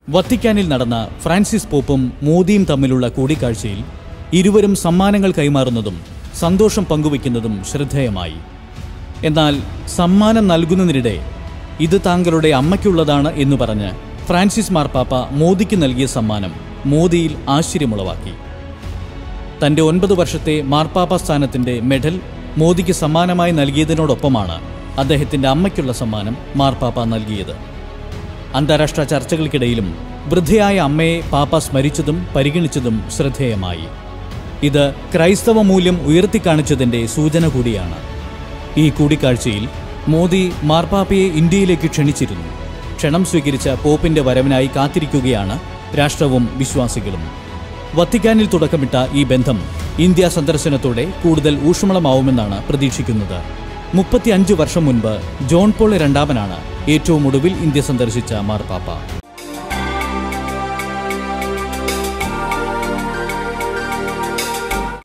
വത്തിക്കാനിൽ നടന്ന ഫ്രാൻസിസ് പോപ്പും മോദിയും തമ്മിലുള്ള കൂടിക്കാഴ്ചയിൽ ഇരുവരും സമ്മാനങ്ങൾ കൈമാറുന്നതും സന്തോഷം പങ്കുവയ്ക്കുന്നതും ശ്രദ്ധേയമായി എന്നാൽ സമ്മാനം നൽകുന്നതിനിടെ ഇത് താങ്കളുടെ അമ്മയ്ക്കുള്ളതാണ് എന്ന് പറഞ്ഞ് ഫ്രാൻസിസ് മാർപ്പാപ്പ മോദിക്ക് നൽകിയ സമ്മാനം മോദിയിൽ ആശ്ചര്യമുളവാക്കി തന്റെ ഒൻപത് വർഷത്തെ മാർപ്പാപ്പ സ്ഥാനത്തിന്റെ മെഡൽ മോദിക്ക് സമ്മാനമായി നൽകിയതിനോടൊപ്പമാണ് അദ്ദേഹത്തിന്റെ അമ്മയ്ക്കുള്ള സമ്മാനം മാർപ്പാപ്പ നൽകിയത് അന്താരാഷ്ട്ര ചർച്ചകൾക്കിടയിലും വൃദ്ധയായ അമ്മയെ പാപ്പ സ്മരിച്ചതും പരിഗണിച്ചതും ശ്രദ്ധേയമായി ഇത് ക്രൈസ്തവ മൂല്യം ഉയർത്തിക്കാണിച്ചതിന്റെ സൂചന കൂടിയാണ് ഈ കൂടിക്കാഴ്ചയിൽ മോദി മാർപ്പാപ്പയെ ഇന്ത്യയിലേക്ക് ക്ഷണിച്ചിരുന്നു ക്ഷണം സ്വീകരിച്ച പോപ്പിന്റെ വരവിനായി കാത്തിരിക്കുകയാണ് രാഷ്ട്രവും വിശ്വാസികളും വത്തിക്കാനിൽ തുടക്കമിട്ട ഈ ബന്ധം ഇന്ത്യ സന്ദർശനത്തോടെ കൂടുതൽ ഊഷ്മളമാവുമെന്നാണ് പ്രതീക്ഷിക്കുന്നത് മുപ്പത്തിയഞ്ച് വർഷം മുൻപ് ജോൺ പോൾ രണ്ടാമനാണ് ഏറ്റവും ഒടുവിൽ ഇന്ത്യ സന്ദർശിച്ച മാർപ്പാപ്പ